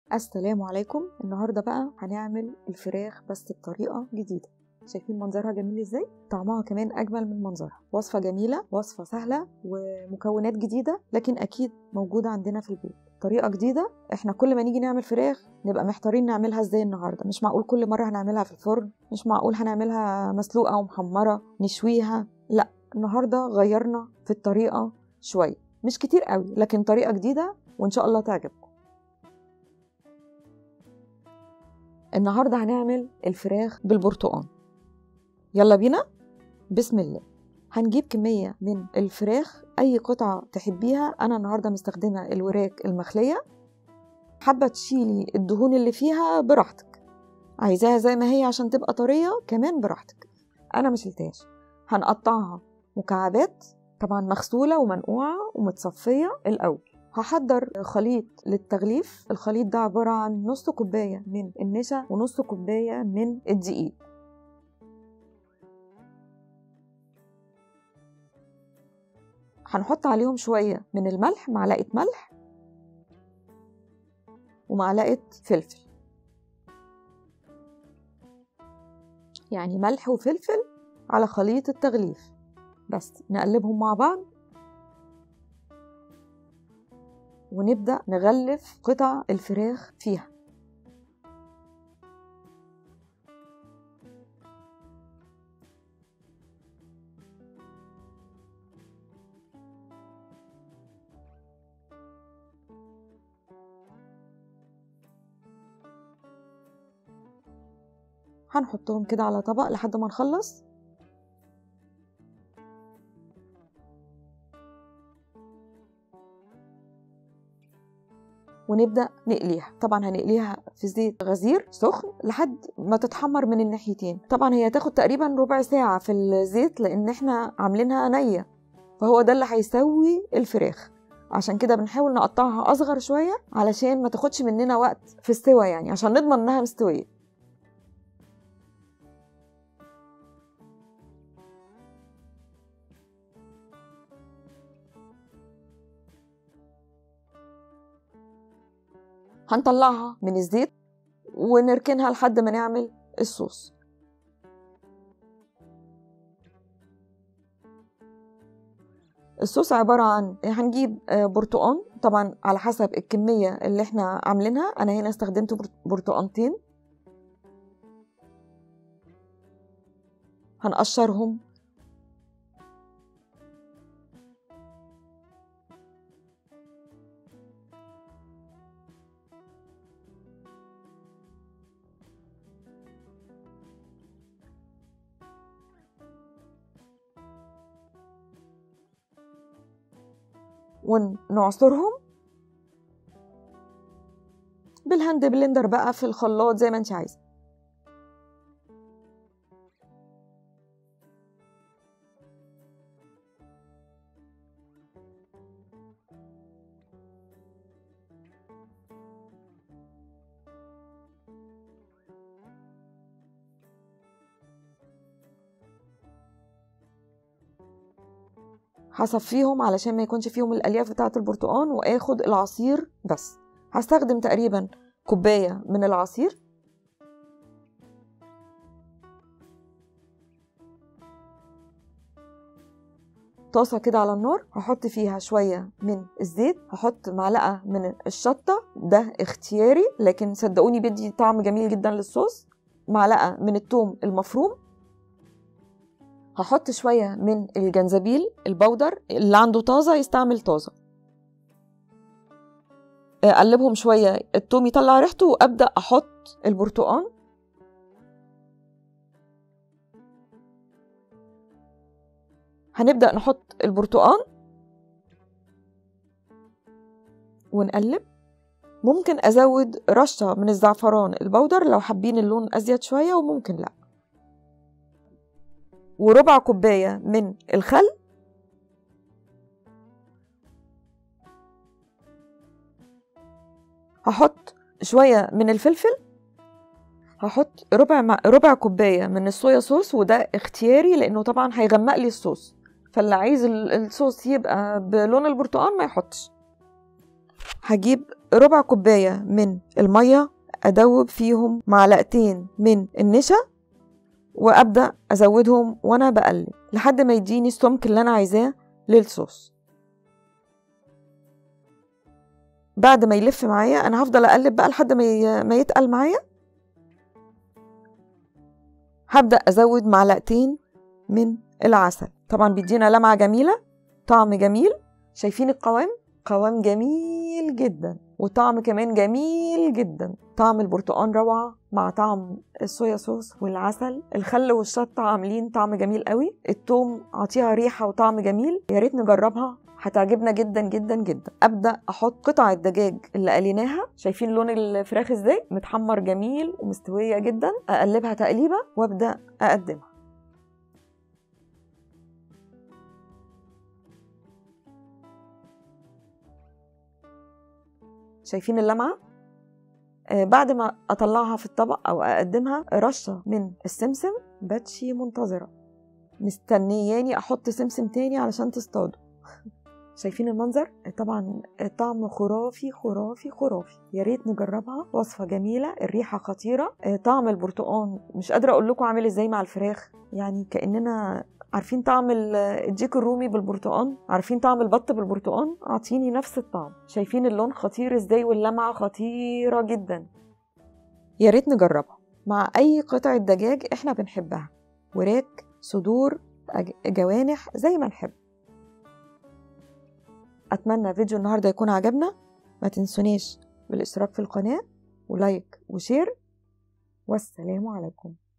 السلام عليكم النهاردة بقى هنعمل الفراخ بس بطريقة جديدة شايفين منظرها جميل ازاي طعمها كمان اجمل من منظرها وصفة جميلة وصفة سهلة ومكونات جديدة لكن اكيد موجودة عندنا في البيت طريقة جديدة احنا كل ما نيجي نعمل فراخ نبقى محتارين نعملها ازاي النهاردة مش معقول كل مرة هنعملها في الفرن مش معقول هنعملها مسلوقة ومحمرة نشويها لا النهاردة غيرنا في الطريقة شوية مش كتير قوي لكن طريقة جديدة وان شاء الله تعجبكم النهارده هنعمل الفراخ بالبرتقال يلا بينا بسم الله هنجيب كمية من الفراخ أي قطعة تحبيها أنا النهاردة مستخدمة الوراك المخلية حابة تشيلي الدهون اللي فيها براحتك عايزاها زي ما هي عشان تبقى طرية كمان براحتك أنا مشلتهاش هنقطعها مكعبات طبعا مغسولة ومنقوعة ومتصفية الأول هحضر خليط للتغليف الخليط ده عبارة عن نص كوباية من النشا ونص كوباية من الدقيق هنحط عليهم شوية من الملح معلقة ملح ومعلقة فلفل يعني ملح وفلفل على خليط التغليف بس نقلبهم مع بعض ونبدأ نغلف قطع الفراخ فيها هنحطهم كده على طبق لحد ما نخلص ونبدا نقليها طبعا هنقليها في زيت غزير سخن لحد ما تتحمر من الناحيتين طبعا هي تاخد تقريبا ربع ساعه في الزيت لان احنا عاملينها نيه فهو ده اللي هيسوي الفراخ عشان كده بنحاول نقطعها اصغر شويه علشان ما تاخدش مننا وقت في السوى يعني عشان نضمن انها مستويه هنطلعها من الزيت ونركنها لحد ما نعمل الصوص الصوص عبارة عن هنجيب برتقان طبعا على حسب الكمية اللي احنا عاملينها أنا هنا استخدمت برتقانتين هنقشرهم ونعصرهم بالهاند بلندر بقى في الخلاط زي ما انت عايزه هصفيهم علشان ما يكونش فيهم الالياف بتاعه البرتقان واخد العصير بس هستخدم تقريبا كوبايه من العصير طاسه كده على النار هحط فيها شويه من الزيت هحط معلقه من الشطه ده اختياري لكن صدقوني بيدي طعم جميل جدا للصوص معلقه من الثوم المفروم هحط شوية من الجنزبيل البودر اللي عنده طازة يستعمل طازة أقلبهم شوية التوم يطلع ريحته وأبدأ أحط البرتقان هنبدأ نحط البرتقان ونقلب ممكن أزود رشة من الزعفران البودر لو حابين اللون أزيد شوية وممكن لأ وربع كوباية من الخل هحط شوية من الفلفل هحط ربع مع ربع كوباية من الصويا صوص وده اختياري لأنه طبعا هيغمق لي الصوص فاللي عايز الصوص يبقى بلون البرتقال ما يحطش هجيب ربع كوباية من المية أدوب فيهم معلقتين من النشا وأبدأ أزودهم وأنا بقلب لحد ما يديني السمك اللي أنا عايزاه للصوص بعد ما يلف معايا أنا هفضل أقلب بقى لحد ما ما يتقل معايا هبدأ أزود معلقتين من العسل طبعا بيدينا لمعة جميلة طعم جميل شايفين القوام قوام جميل جدا وطعم كمان جميل جدا طعم البرتقال روعة مع طعم الصويا صوص والعسل الخل والشطة عاملين طعم جميل قوي التوم عطيها ريحة وطعم جميل يا ريت نجربها هتعجبنا جدا جدا جدا ابدا احط قطع الدجاج اللي قليناها شايفين لون الفراخ ازاي متحمر جميل ومستويه جدا اقلبها تقليبه وابدا اقدمها شايفين اللمعه آه بعد ما اطلعها في الطبق او اقدمها رشه من السمسم باتشي منتظره مستنياني احط سمسم تاني علشان تصطادوا شايفين المنظر طبعا الطعم خرافي خرافي خرافي يا ريت نجربها وصفه جميله الريحه خطيره طعم البرتقال مش قادره اقول لكم عامل ازاي مع الفراخ يعني كاننا عارفين طعم الديك الرومي بالبرتقال عارفين طعم البط بالبرتقال اعطيني نفس الطعم شايفين اللون خطير ازاي واللمعه خطيره جدا يا ريت نجربها مع اي قطعه دجاج احنا بنحبها وراك صدور جوانح زي ما نحب اتمنى فيديو النهارده يكون عجبنا ما تنسونيش بالاشتراك في القناه ولايك وشير والسلام عليكم